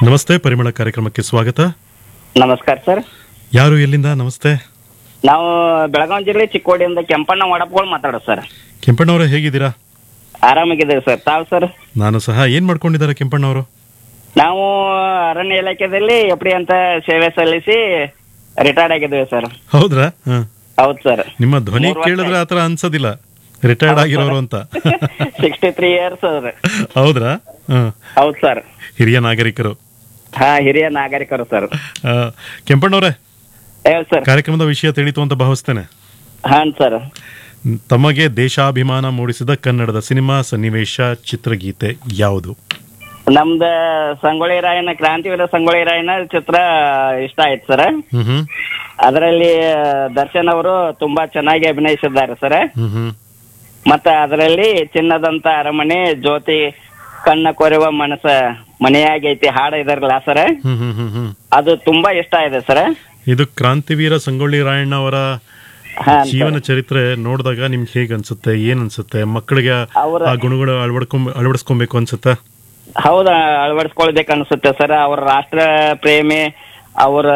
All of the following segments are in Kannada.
ನಮಸ್ತೆ ಪರಿಮಳ ಕಾರ್ಯಕ್ರಮಕ್ಕೆ ಸ್ವಾಗತ ನಮಸ್ಕಾರ ಸರ್ ಯಾರು ಎಲ್ಲಿಂದ ನಮಸ್ತೆ ನಾವು ಬೆಳಗಾವಿ ಜಿಲ್ಲೆ ಚಿಕ್ಕೋಡಿಯಿಂದ ಕೆಂಪಣ್ಣ ವಡಪ್ಗಳು ಮಾತಾಡೋದು ಸರ್ ಕೆಂಪಣ್ಣವರೇ ಹೇಗಿದ್ದೀರಾ ಆರಾಮಾಗಿದ್ದೇವೆ ಸರ್ ತಾವು ಸರ್ ನಾನು ಸಹ ಏನ್ ಮಾಡ್ಕೊಂಡಿದ್ದಾರೆ ಕೆಂಪಣ್ಣವರು ನಾವು ಅರಣ್ಯ ಇಲಾಖೆಯಲ್ಲಿ ಎಫ್ಡಿ ಅಂತ ಸೇವೆ ಸಲ್ಲಿಸಿ ರಿಟೈರ್ಡ್ ಆಗಿದ್ದೇವೆ ಸರ್ ಹೌದ್ರಾ ಹ. ಹೌದು ಸರ್ ನಿಮ್ಮ ಧ್ವನಿ ಮೂರು ವರ್ಷ ಕೇಳಿದ್ರೆ ಆತರ ಅನ್ಸೋದಿಲ್ಲ ರಿಟೈರ್ಡ್ ಆಗಿರೋರು ಅಂತ ಸಿಕ್ಸ್ಟಿ ತ್ರೀ ಇಯರ್ಸ್ ಸರ್ ಹೌದ್ರಾ ಹ. ಹೌದು ಸರ್ ಹಿರಿಯ ನಾಗರಿಕರು ಹಾ ಹಿರಿಯ ನಾಗರಿಕರು ಸರ್ ಆ, ಕೆಂಪಣ್ಣವರೇ ಹೇಳಿ ಸರ್ ಕಾರ್ಯಕ್ರಮದ ವಿಷಯ ತಿಳಿತು ಅಂತ ಭಾವಿಸ್ತೇನೆ ಹಾಂ ಸರ್ ತಮಗೆ ದೇಶಾಭಿಮಾನ ಮೂಡಿಸಿದ ಕನ್ನಡದ ಸಿನಿಮಾ ಸನ್ನಿವೇಶ ಚಿತ್ರಗೀತೆ ಯಾವುದು ನಮ್ದು ಸಂಗೊಳ್ಳಿ ರಾಯಣ್ಣ ಕ್ರಾಂತಿವೀರ ಸಂಗೊಳ್ಳಿ ರಾಯಣ್ಣ ಚಿತ್ರ ಇಷ್ಟ ಆಯ್ತು ಸರ್ ಹ್ಮ್ ಹ್ಮ್ ಅದರಲ್ಲಿ ದರ್ಶನ್ ಅವರು ತುಂಬಾ ಚೆನ್ನಾಗಿ ಅಭಿನಯಿಸಿದ್ದಾರೆ ಸರ್ ಹ್ಮ್ ಹ್ಮ್ ಮತ್ತೆ ಅದರಲ್ಲಿ ಚಿನ್ನದಂತ ಅರಮನೆ ಜ್ಯೋತಿ ಕಣ್ಣ ಕೊರೆವ ಮನಸ್ಸ ಮನೆಯಾಗೈತಿ ಹಾಡ ಇದಾರಲ್ಲ ಸರ್ ಹ್ಮ್ ಹ್ಮ್ ಹ್ಮ್ ಹ್ಮ್ ಅದು ತುಂಬಾ ಇಷ್ಟ ಇದೆ ಸರ್ ಇದು ಕ್ರಾಂತಿವೀರ ಸಂಗೊಳ್ಳಿ ರಾಯಣ್ಣ ಅವರ ಹಾ ಜೀವನ ಚರಿತ್ರೆ ನೋಡಿದಾಗ ನಿಮ್ಗೆ ಹೇಗ್ ಅನ್ಸುತ್ತೆ ಏನ್ ಅನ್ಸುತ್ತೆ ಮಕ್ಕಳಿಗೆ ಅವ್ರ- ಆ ಗುಣಗಳು ಅಳವಡ್ಕೊಂಡ್ ಅಳವಡಿಸ್ಕೊಬೇಕು ಅನ್ಸುತ್ತೆ ಹೌದಾ ಅಳವಡಿಸ್ಕೊಳ್ಬೇಕು ಅನ್ಸುತ್ತೆ ಸರ್ ಅವ್ರ ರಾಷ್ಟ್ರ ಪ್ರೇಮಿ ಅವರ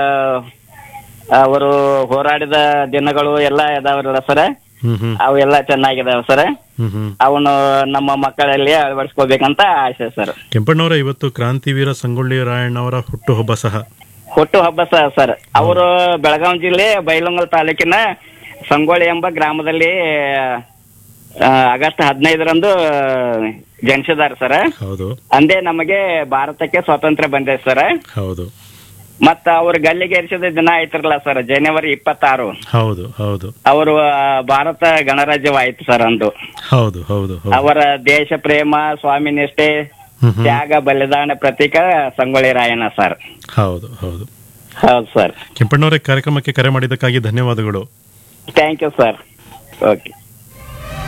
ಅವರು ಹೋರಾಡಿದ ದಿನಗಳು ಎಲ್ಲ ಇದಾವ್ರಲ್ಲ ಸರ್ ಹ್ಮ್ ಹ್ಮ್ ಅವೆಲ್ಲ ಚೆನ್ನಾಗಿದಾವೆ ಸರ್ ಹ್ಮ್ ಹ್ಮ್ ಅವನು ನಮ್ಮ ಮಕ್ಕಳಲ್ಲಿ ಅಳವಡಿಸ್ಕೋಬೇಕಂತ ಆಸೆ ಸರ್ ಕೆಂಪಣ್ಣವರ ಇವತ್ತು ಕ್ರಾಂತಿವೀರ ಸಂಗೊಳ್ಳಿ ರಾಯಣ್ಣ ಅವರ ಹುಟ್ಟುಹಬ್ಬ ಸಹ ಹುಟ್ಟು ಹಬ್ಬ ಸ- ಸರ್ ಅವರು ಬೆಳಗಾವಿ ಜಿಲ್ಲೆ ಬೈಲೊಂಗಲ್ ತಾಲೂಕಿನ ಸಂಗೊಳ್ಳಿ ಎಂಬ ಗ್ರಾಮದಲ್ಲಿ ಆ, ಆಗಸ್ಟ್ ಹದಿನೈದರಂದು ಜನಿಸಿದ್ದಾರೆ ಸರ್ ಹೌದು ಅಂದೇ ನಮಗೆ ಭಾರತಕ್ಕೆ ಸ್ವಾತಂತ್ರ್ಯ ಬಂದಿದೆ ಸರ್ ಹೌದು ಮತ್ತ ಅವ್ರ ಗಲ್ಲಿಗೇರಿಸಿದ ದಿನ ಆಯ್ತಿರಲ್ಲ ಸರ್ ಜನವರಿ ಇಪ್ಪತ್ತಾರು ಹೌದು ಹೌದು ಅವರು ಆ, ಭಾರತ ಗಣರಾಜ್ಯವಾಯ್ತು ಸರ್ ಅಂದು ಹೌದು ಹೌದು ಹೌದು ಅವರ ದೇಶ ಪ್ರೇಮ ಸ್ವಾಮಿ ನಿಷ್ಠೆ ಹ್ಮ್ ಹ್ಮ್. ತ್ಯಾಗ ಬಲಿದಾನ ಪ್ರತೀಕ ಸಂಗೊಳ್ಳಿ ರಾಯಣ್ಣ ಸರ್ ಹೌದು ಹೌದು ಹೌದು ಸರ್ ಕೆಂಪಣ್ಣವರೇ ಕಾರ್ಯಕ್ರಮಕ್ಕೆ ಕರೆ ಮಾಡಿದ್ದಕ್ಕಾಗಿ ಧನ್ಯವಾದಗಳು ಥ್ಯಾಂಕ್ ಯು ಸರ್ ಓಕೆ